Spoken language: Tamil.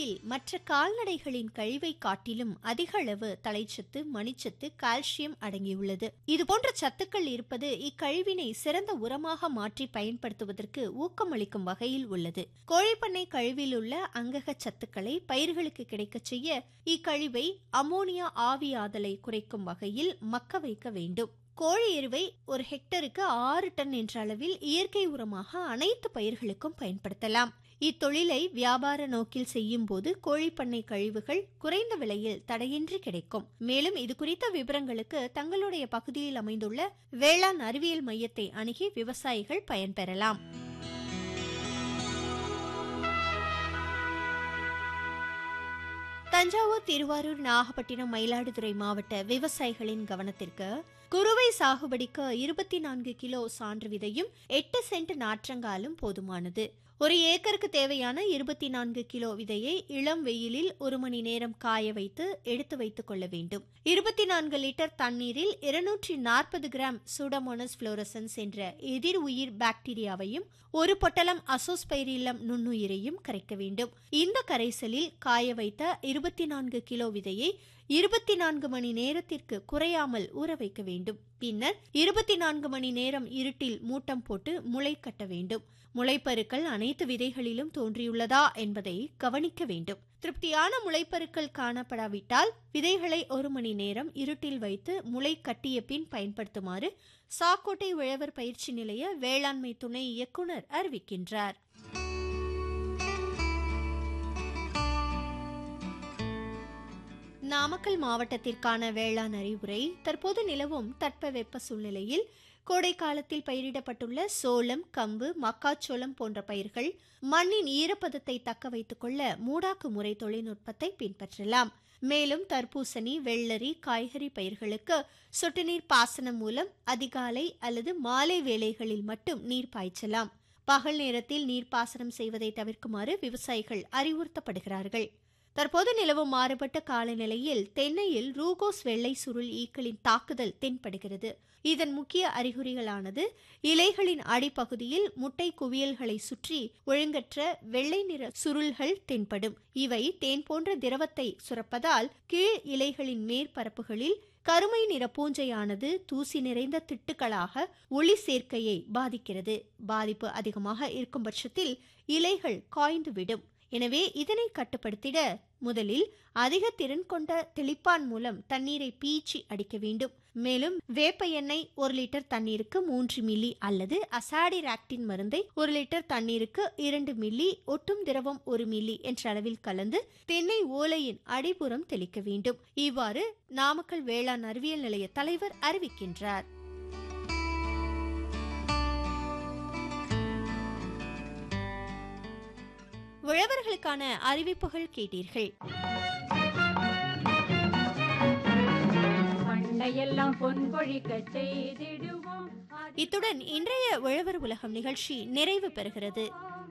சத்துக்களில் மற்ற கால்நடைகளின் கழிவை காட்டிலும் அதிக அளவு தலைச்சத்து மணிச்சத்து கால்சியம் அடங்கியுள்ளது இதுபோன்ற சத்துக்கள் இருப்பது இக்கழிவினை சிறந்த உரமாக மாற்றி பயன்படுத்துவதற்கு ஊக்கமளிக்கும் வகையில் உள்ளது கோழிப்பண்ணை கழிவில் உள்ள அங்கக சத்துக்களை பயிர்களுக்கு கிடைக்கச் செய்ய இக்கழிவை அமோனியா ஆவியாதலை குறைக்கும் வகையில் மக்க வைக்க வேண்டும் கோழி எருவை ஒரு ஹெக்டருக்கு ஆறு டன் என்ற அளவில் இயற்கை உரமாக அனைத்து பயிர்களுக்கும் பயன்படுத்தலாம் இத்தொழிலை வியாபார நோக்கில் செய்யும் போது கோழிப்பண்ணை கழிவுகள் குறைந்த விலையில் தடையின்றி கிடைக்கும் மேலும் இது குறித்த விவரங்களுக்கு தங்களுடைய பகுதியில் அமைந்துள்ள வேளாண் அறிவியல் மையத்தை அணுகி விவசாயிகள் பயன்பெறலாம் தஞ்சாவூர் திருவாரூர் நாகப்பட்டினம் மயிலாடுதுறை மாவட்ட விவசாயிகளின் கவனத்திற்கு குறுவை சாகுபடிக்கு இருபத்தி நான்கு கிலோ சான்று விதையும் எட்டு சென்ட் நாற்றங்காலும் போதுமானது ஒரு ஏக்கருக்கு தேவையான இருபத்தி நான்கு கிலோ விதையை இளம் வெயிலில் ஒரு மணி நேரம் காய வைத்து எடுத்து வைத்துக் கொள்ள வேண்டும் இருபத்தி நான்கு லிட்டர் தண்ணீரில் இருநூற்றி நாற்பது கிராம் சூடமோனஸ் புளோரசன்ஸ் என்ற எதிர் உயிர் பாக்டீரியாவையும் ஒரு பொட்டலம் அசோஸ்பைரிலம் நுண்ணுயிரையும் கரைக்க வேண்டும் இந்த கரைசலில் காய வைத்த இருபத்தி நான்கு கிலோ விதையை இருபத்தி நான்கு மணி நேரத்திற்கு குறையாமல் ஊற வைக்க வேண்டும் பின்னர் இருபத்தி நான்கு மணி நேரம் இருட்டில் மூட்டம் போட்டு முளை கட்ட வேண்டும் முளைப்பருக்கள் அனைத்து விதைகளிலும் தோன்றியுள்ளதா என்பதை கவனிக்க வேண்டும் திருப்தியான முளைப்பருக்கள் காணப்படாவிட்டால் விதைகளை ஒரு மணி நேரம் இருட்டில் வைத்து முளை கட்டிய பின் பயன்படுத்துமாறு சாக்கோட்டை உழவர் பயிற்சி நிலைய வேளாண்மை துணை இயக்குனர் அறிவிக்கின்றார் நாமக்கல் மாவட்டத்திற்கான வேளாண் அறிவுரை தற்போது நிலவும் தட்பவெப்ப சூழ்நிலையில் கோடை காலத்தில் பயிரிடப்பட்டுள்ள சோளம் கம்பு மக்காச்சோளம் போன்ற பயிர்கள் மண்ணின் ஈரப்பதத்தை தக்க வைத்துக் கொள்ள மூடாக்கு முறை தொழில்நுட்பத்தை பின்பற்றலாம் மேலும் தர்பூசணி வெள்ளரி காய்கறி பயிர்களுக்கு சொட்டுநீர் பாசனம் மூலம் அதிகாலை அல்லது மாலை வேளைகளில் மட்டும் நீர் பாய்ச்சலாம் பகல் நேரத்தில் நீர்ப்பாசனம் செய்வதை தவிர்க்குமாறு விவசாயிகள் அறிவுறுத்தப்படுகிறார்கள் தற்போது நிலவும் மாறுபட்ட காலநிலையில் தென்னையில் ரூகோஸ் வெள்ளை சுருள் ஈக்களின் தாக்குதல் தென்படுகிறது இதன் முக்கிய அறிகுறிகளானது இலைகளின் அடிப்பகுதியில் முட்டை குவியல்களை சுற்றி ஒழுங்கற்ற வெள்ளை நிற சுருள்கள் தென்படும் இவை தேன் போன்ற திரவத்தை சுரப்பதால் கீழ் இலைகளின் மேற்பரப்புகளில் கருமை நிற பூஞ்சையானது தூசி நிறைந்த திட்டுகளாக ஒளி சேர்க்கையை பாதிக்கிறது பாதிப்பு அதிகமாக இருக்கும் பட்சத்தில் இலைகள் காய்ந்து விடும் எனவே இதனை கட்டுப்படுத்திட முதலில் அதிக திறன் கொண்ட தெளிப்பான் மூலம் தண்ணீரை பீச்சி அடிக்க வேண்டும் மேலும் வேப்ப எண்ணெய் ஒரு லிட்டர் தண்ணீருக்கு மூன்று மில்லி அல்லது அசாடிராக்டின் மருந்தை ஒரு லிட்டர் தண்ணீருக்கு இரண்டு மில்லி ஒட்டும் திரவம் ஒரு மில்லி என்ற அளவில் கலந்து தென்னை ஓலையின் அடிப்புறம் தெளிக்க வேண்டும் இவ்வாறு நாமக்கல் வேளாண் அறிவியல் நிலைய தலைவர் அறிவிக்கின்றார் உழவர்களுக்கான அறிவிப்புகள் கேட்டீர்கள் பண்டையெல்லாம் பொன் பொழிக்க செய்திடுவோம் இத்துடன் இன்றைய உழவர் உலகம் நிகழ்ச்சி நிறைவு பெறுகிறது